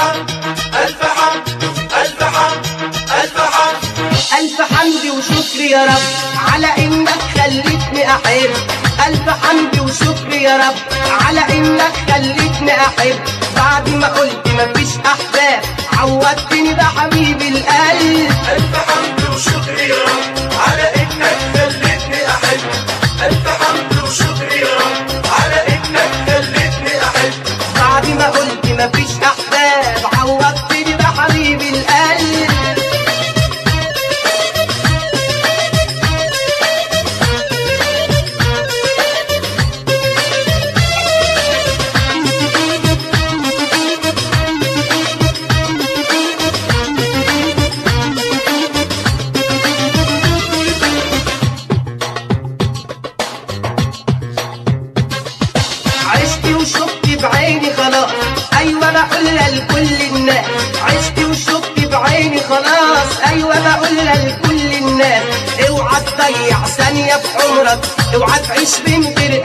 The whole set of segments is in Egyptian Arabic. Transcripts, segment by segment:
حمد ألف حمد ألف حمد ألف حمد ألف حمد وشكر يا رب على إنك خليتني أحب ألف حمد وشكر يا رب على إنك خليتني أحب بعد ما قلت مفيش أحباب عودتني بحبيب القلب ألف حمد وشكر يا رب على إنك خليتني أحب ألف حمد وشكر يا رب على إنك خليتني أحب بعد ما قلت مفيش أحباب عودتني بحبيب القلب عشت وشفت بعيني خلاص ايوه بقولها لكل الناس عشت وشفت بعيني خلاص ايوه بقولها لكل الناس اوعى تضيع ثانية في عمرك اوعى تعيش من غير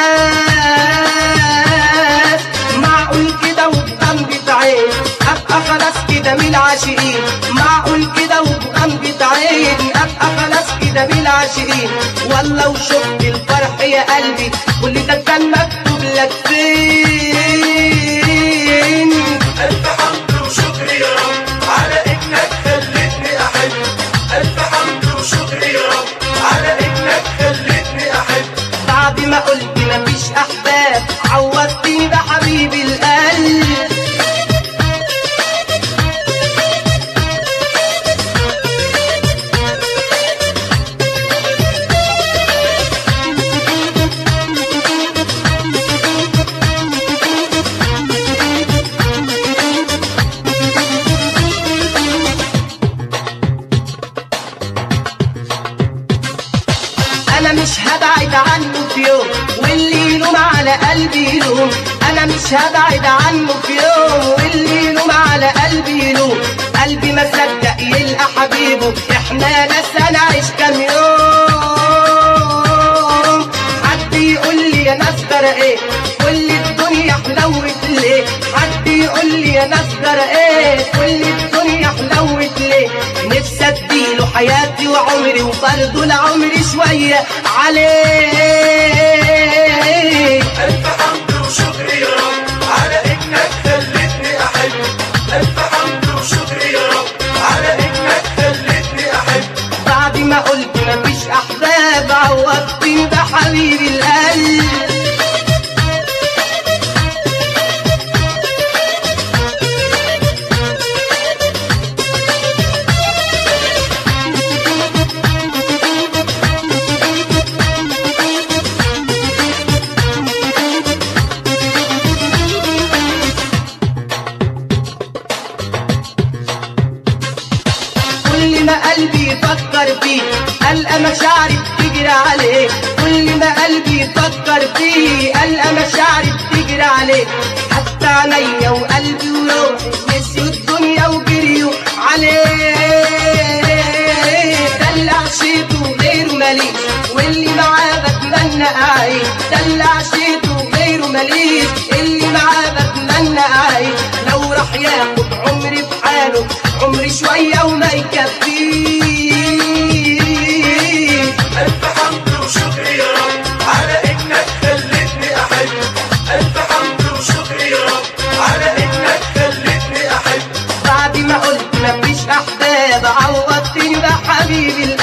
احساس معقول كده وبغمضة عين ابقى خلاص كده من العاشقين معقول كده وبغمضة عين ابقى خلاص كده من العاشقين والله وشفت الفرح يا قلبي كل ده كان مكتوب لك فين ألف حمد وشكر يا رب على إنك خليتني أحب ألف حمد وشكر يا رب على إنك خليتني أحب بعد ما قلت مفيش احباب عوضتني بحبيب القلب انا مش هبعد عنه في يوم واللي يلوم على قلبي يلوم انا مش هبعد عنه في يوم واللي يلوم على قلبي يلوم قلبي ما صدق يلقى حبيبه احنا ناس هنعيش كام يوم حد يقول لي يا ناس ترى ايه كل الدنيا حلوت ليه حد يقول لي يا ناس ترى ايه كل الدنيا حلوت ليه نفسي اديله حياتي وعمري وبرضه لعمري شويه عليه ألف حمد وشكر يا رب على إنك خليتني أحب ألف حمد وشكر يا رب على إنك خليتني أحب بعد ما قلت مفيش احباب عوضتني بحبيبي القلب كل ما قلبي يفكر فيه ألقى مشاعري بتجري عليه كل ما قلبي يفكر فيه ألقى مشاعري بتجري عليه حتى عينيا وقلبي وروحي نسيوا الدنيا وجريوا عليه ده اللي عشيته غيره ماليش واللي معاه بتمنى أعيش ده اللي عشيته غيره ماليش اللي معاه بتمنى أعيش لو راح ياخد عمري في حاله عمري شوية وما يكفيش ألف حمد وشكر يا رب على إنك خليتني أحب ألف حمد وشكر يا رب على إنك خليتني أحب بعد ما قلت مفيش أحباب عوضتني بحبيبي